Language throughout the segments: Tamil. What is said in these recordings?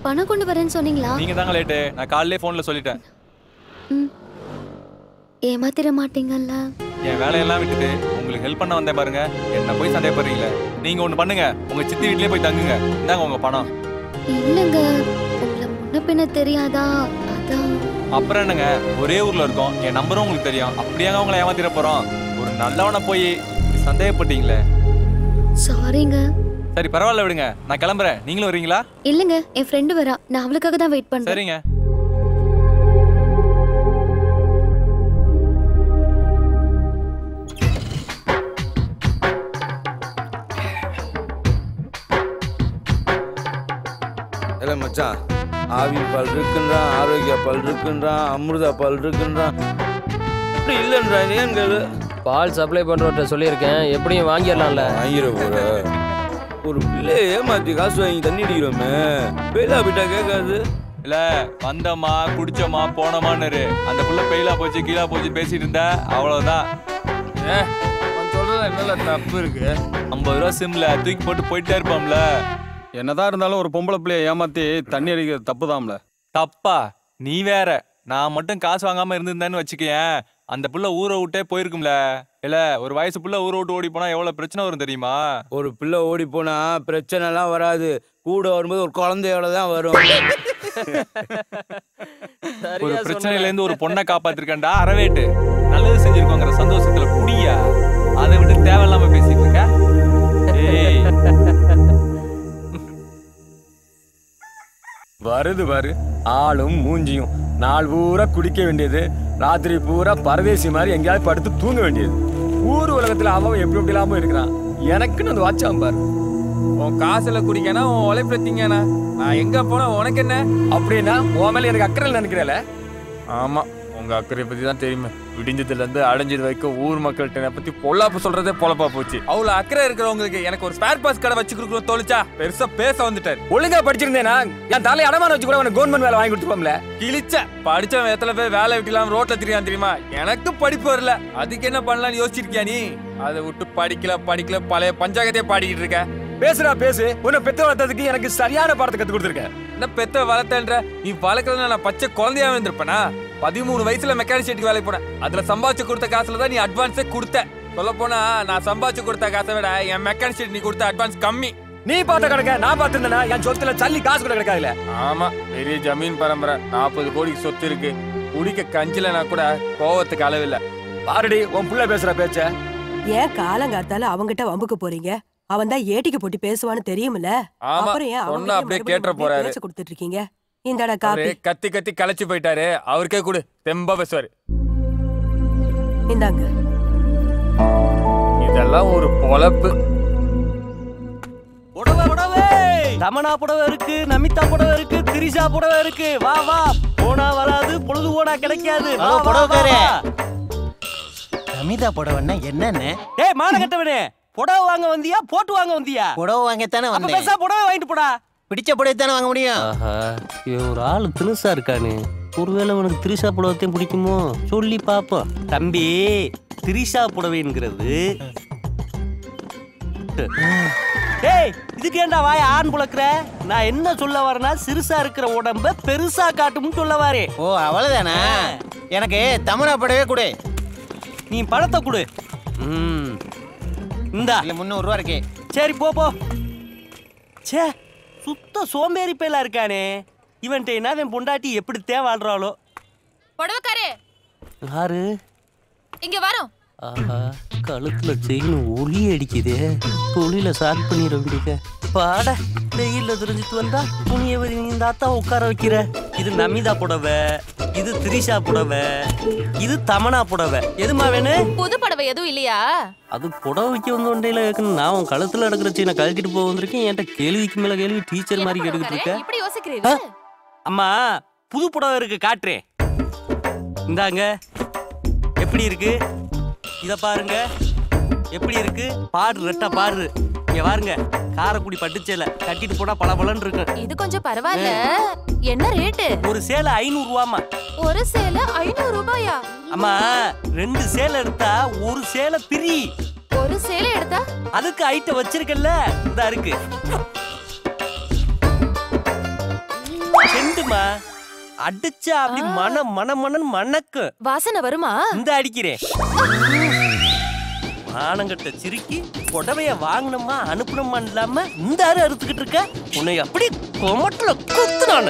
பணம் கொண்டு வரேன்னு சொன்னீங்களா நீங்க தாங்க லேட்டு நான் காலையிலே ஃபோன்ல சொல்லிட்டேன் ம். ஏமாத்திர மாட்டீங்கல்ல என் வேலையெல்லாம் விட்டுட்டு உங்களுக்கு ஹெல்ப் பண்ண வந்தேன் பாருங்க என்ன போய் சந்தேகப்படுறீங்களே நீங்க ஒண்ணு பண்ணுங்க உங்க சித்தி வீட்லயே போய் தங்குங்க இந்தாங்க உங்க பணம் இல்லைங்க உங்களை முன்ன பின்ன தெரியாதா அதான் அப்புறம் என்னங்க ஒரே ஊர்ல இருக்கோம் என் நம்பரும் உங்களுக்கு தெரியும் அப்படியாங்க உங்களை ஏமாத்திர போறோம் ஒரு நல்லவனை போய் இப்படி சந்தேகப்பட்டீங்களே சாரிங்க சரி பரவாயில்ல விடுங்க நான் கிளம்புறேன் நீங்களும் வரீங்களா இல்லைங்க என் ஃப்ரெண்டு வரா நான் அவளுக்காக தான் வெயிட் பண்றேன் சரிங்க இல்லை மச்சான் ஆவி பால் இருக்குன்றான் ஆரோக்கிய பால் இருக்குன்றான் அமிர்தா பால் இருக்குன்றான் அப்படி இல்லைன்றான் ஏன் கேளு பால் சப்ளை பண்றவர்கிட்ட சொல்லியிருக்கேன் எப்படியும் வாங்கிடலாம்ல வாங்கிட போற ஒரு பிள்ளைய ஏமாத்தி காசு வாங்கி தண்ணி அடிக்கிறோமே பெயிலா போயிட்டா கேட்காது இல்ல வந்தோமா குடிச்சோமா போனோமான்னு அந்த புள்ள பெயிலா போச்சு கீழா போச்சு பேசிட்டு இருந்தா அவ்வளவுதான் அவன் சொல்றதுல என்னல தப்பு இருக்கு ஐம்பது ரூபா சிம்ல தூக்கி போட்டு போயிட்டே இருப்போம்ல என்னதான் இருந்தாலும் ஒரு பொம்பளை பிள்ளைய ஏமாத்தி தண்ணி அடிக்கிறது தப்புதாம்ல தப்பா நீ வேற நான் மட்டும் காசு வாங்காம இருந்திருந்தேன்னு வச்சுக்கேன் அந்த புள்ள ஊரை விட்டே போயிருக்கும்ல இல்ல ஒரு வயசு புள்ள ஊரை விட்டு ஓடி போனா எவ்வளவு பிரச்சனை வரும் தெரியுமா ஒரு பிள்ளை ஓடி போனா பிரச்சனை எல்லாம் வராது கூட வரும்போது ஒரு குழந்தையோட தான் வரும் ஒரு பிரச்சனையில இருந்து ஒரு பொண்ணை காப்பாத்திருக்கேன்டா அறவேட்டு நல்லது செஞ்சிருக்கோங்கிற சந்தோஷத்துல குடியா அதை விட்டு தேவையில்லாம பேசிட்டு இருக்க ஏய் வருது பாரு ஆளும் மூஞ்சியும் நாள் பூரா குடிக்க வேண்டியது ராத்திரி பூரா பரதேசி மாதிரி எங்கேயாவது படுத்து தூங்க வேண்டியது ஊர் உலகத்துல அவன் எப்படி எப்படி இல்லாம இருக்கிறான் எனக்குன்னு அந்த வாட்சாம் பாரு உன் காசுல குடிக்கனா உன் உழைப்புல திங்கனா நான் எங்க போனா உனக்கு என்ன அப்படின்னா உன் மேல எனக்கு அக்கறை நினைக்கிறேல ஆமா உங்க அக்கறை பத்தி தான் தெரியுமே விடிஞ்சதுல இருந்து அடைஞ்சது வரைக்கும் ஊர் மக்கள்கிட்ட என்னை பத்தி பொல்லாப்பு சொல்றதே பொழப்பா போச்சு அவ்வளவு அக்கறை இருக்கிறவங்களுக்கு எனக்கு ஒரு ஸ்பேர் பாஸ் கடை வச்சு கொடுக்கணும் தோலிச்சா பெருசா பேச வந்துட்டாரு ஒழுங்கா படிச்சிருந்தேனா என் தலையை அடமான வச்சு கூட உனக்கு கவர்மெண்ட் வேலை வாங்கி கொடுத்துப்போம்ல கிழிச்ச படிச்சவன் எத்தனை பேர் வேலை விட்டுலாம் ரோட்ல திரியான் தெரியுமா எனக்கு படிப்பு வரல அதுக்கு என்ன பண்ணலாம்னு யோசிச்சிருக்கியா நீ அதை விட்டு படிக்கல படிக்கல பழைய பஞ்சாயத்தே பாடிக்கிட்டு இருக்க பேசுடா பேசு உன்னை பெத்த வளர்த்ததுக்கு எனக்கு சரியான பாடத்தை கத்து கொடுத்துருக்க என்ன பெத்த வளர்த்தன்ற நீ வளர்க்கறதுல நான் பச்சை குழந்தையா இருந்திருப்பேனா பதிமூணு வயசுல மெக்கானிக் ஷெட்டுக்கு வேலைக்கு போனேன் அதுல சம்பாதிச்சு கொடுத்த காசுல தான் நீ அட்வான்ஸே கொடுத்த சொல்ல போனா நான் சம்பாதிச்சு கொடுத்த காசை விட என் மெக்கானிக் ஷெட் நீ கொடுத்த அட்வான்ஸ் கம்மி நீ பார்த்த கணக்க நான் பார்த்திருந்தேனா என் சொத்துல சல்லி காசு கூட கிடைக்காதுல ஆமா பெரிய ஜமீன் பரம்பரை நாற்பது கோடிக்கு சொத்து இருக்கு குடிக்க கஞ்சிலனா கூட கோவத்துக்கு அளவில்ல பாருடி உன் புள்ள பேசுற பேச்ச ஏன் காலங்காத்தால அவங்கிட்ட வம்புக்கு போறீங்க அவன் தான் ஏட்டிக்கு போட்டு பேசுவான்னு தெரியுமில்ல ஆமா அப்புறம் ஏன் சொன்னா அவங்கிட்டயே அப்படியே மறுபடியும் கேட்டுற மறுபடியும் போறாரு பேச்ச கொடுத்துட்டு இருக்கீங்க இந்தாடா அவரு காப்பி கத்தி கத்தி களைச்சு போயிட்டாரு அவருக்கே கொடு தெம்பா பேசுவாரு இந்தாங்க இதெல்லாம் ஒரு பொழப்பு புடவை புடவை தமனா புடவை இருக்கு நமிதா புடவை இருக்கு திரிஷா புடவை இருக்கு வா வா போனா வராது பொழுது போனா கிடைக்காது வா, ஹலோ, வா, புடவைக்காரே. வா, வா. அமிதா புடவைன்னா என்னன்னு ஏய் மான கட்டவனே புடவை வாங்க வந்தியா போட்டு வாங்க வந்தியா புடவை வாங்கத்தானே அப்ப வந்தேன் பேசா புடவை வாங்கிட்டு போடா பிடிச்ச புடவை தானே வாங்க முடியும் ஆஹா இவன் ஒரு ஆள் தினுசா இருக்கானு ஒருவேளை உனக்கு திரிஷா புடவைத்தையும் பிடிக்குமோ சொல்லி பாப்போம் தம்பி திரிஷா புடவைங்கிறது ஏய் இதுக்கு ஏன்டா வாய ஆண் புழக்கிற நான் என்ன சொல்ல வரேன்னா சிறுசா இருக்கிற உடம்ப பெருசா காட்டும்னு சொல்ல வரேன் ஓ அவ்வளவுதானா எனக்கு தமிழா புடவே கொடு நீ பழத்தை கொடு ம் இந்தா இல்ல முந்நூறு ரூபா இருக்கு சரி போ போ ச்சே சுத்த சோம்பேறி பேலா இருக்கானே இவன்ட்ட என்ன இவன் பொண்டாட்டி எப்படித்தான் வாழ்றாளோ புடவைக்காரே யாரு இங்க வரோம் ஆஹா கழுத்துல செயின் ஒளி அடிக்குதே ஒளியில சாட் பண்ணிட வேண்டியது பாட வெயில்ல தெரிஞ்சிட்டு வந்தா துணியை இந்த அத்தா உட்கார வைக்கிற இது நமிதா புடவை இது திரிஷா புடவை இது தமனா புடவை எதுமா வேணும் புது புடவை எதுவும் இல்லையா அது புடவை வைக்க வந்த ஒன்றையில கேட்கணும் நான் உன் கழுத்துல நடக்கிற சீனை கழட்டிட்டு போக வந்திருக்கேன் என்கிட்ட கேள்விக்கு மேல கேள்வி டீச்சர் மாதிரி கேட்டுக்கிட்டு இருக்க புடவைக்காரே, இப்படி யோசிக்கிறீரு அம்மா புது புடவை இருக்கு காட்டுறேன் இந்தாங்க எப்படி இருக்கு இத பாருங்க எப்படி இருக்கு பாடு ரெட்டா பாடு இங்க பாருங்க காரக்குடி பட்டுச்சேலை கட்டிட்டு போனா பல இருக்கு இது கொஞ்சம் பரவாயில்ல என்ன ரேட்டு ஒரு சேலை ஐநூறு ரூபாமா ஒரு சேலை ஐநூறு ரூபாயா அம்மா ரெண்டு சேலை எடுத்தா ஒரு சேலை பிரி ஒரு சேலை எடுத்தா அதுக்கு ஐட்டம் வச்சிருக்கல இந்த இருக்கு அடிமா அடிச்சா அப்படி மன மன மனன் மணக்கு வாசனை வருமா இந்த அடிக்கிறேன் மானங்கிட்ட சிரிக்கி புடவைய வாங்கினோமா அனுப்பணுமா இல்லாம இந்த அரு அறுத்துக்கிட்டு இருக்க உன்னை அப்படி கொமட்டில் குத்து நானு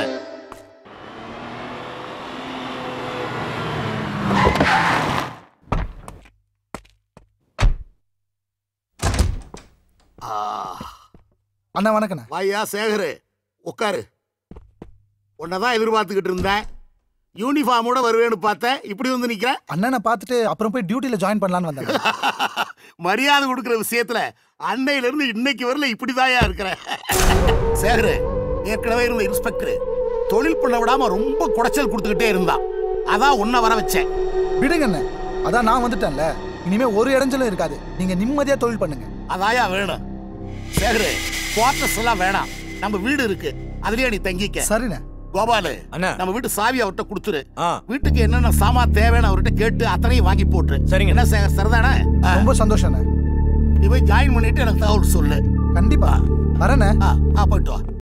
அண்ணா வணக்கண்ணா வாயா சேகரு உட்காரு உன்னதான் எதிர்பார்த்துக்கிட்டு இருந்தேன் யூனிஃபார்மோட வருவேன்னு பார்த்தேன் இப்படி வந்து நிக்கிறேன் அண்ணனை பார்த்துட்டு அப்புறம் போய் டியூட்டில ஜாயின் பண்ணலான்னு வந்தேன் மரியாதை கொடுக்குற விஷயத்துல அன்னையில இருந்து இன்னைக்கு வரல இப்படிதாயா இருக்கிறேன் சேகரு ஏற்கனவே இருந்த இன்ஸ்பெக்டர் தொழில் பண்ண விடாம ரொம்ப குடைச்சல் கொடுத்துக்கிட்டே இருந்தான் அதான் உன்னை வர வச்சேன் விடுங்க அண்ணன் அதான் நான் வந்துட்டேன்ல இனிமே ஒரு இடைஞ்சலும் இருக்காது நீங்க நிம்மதியா தொழில் பண்ணுங்க அதாயா வேணும் சேகரு குவார்டர்ஸ் எல்லாம் வேணாம் நம்ம வீடு இருக்கு அதுலயே நீ தங்கிக்க சரிண்ணே கோபாலு நம்ம வீட்டு சாவி அவர்கிட்ட கொடுத்துரு வீட்டுக்கு என்னென்ன சாமான் தேவைன்னு அவர்கிட்ட கேட்டு அத்தனையும் வாங்கி போட்டுரு சரிங்க என்ன சேகர் சரிதானே ரொம்ப சந்தோஷம் அண்ணே நீ போய் ஜாயின் பண்ணிட்டு எனக்கு தகவல் சொல்லு கண்டிப்பா வரேண்ணே ஆ ஆ போயிட்டு வா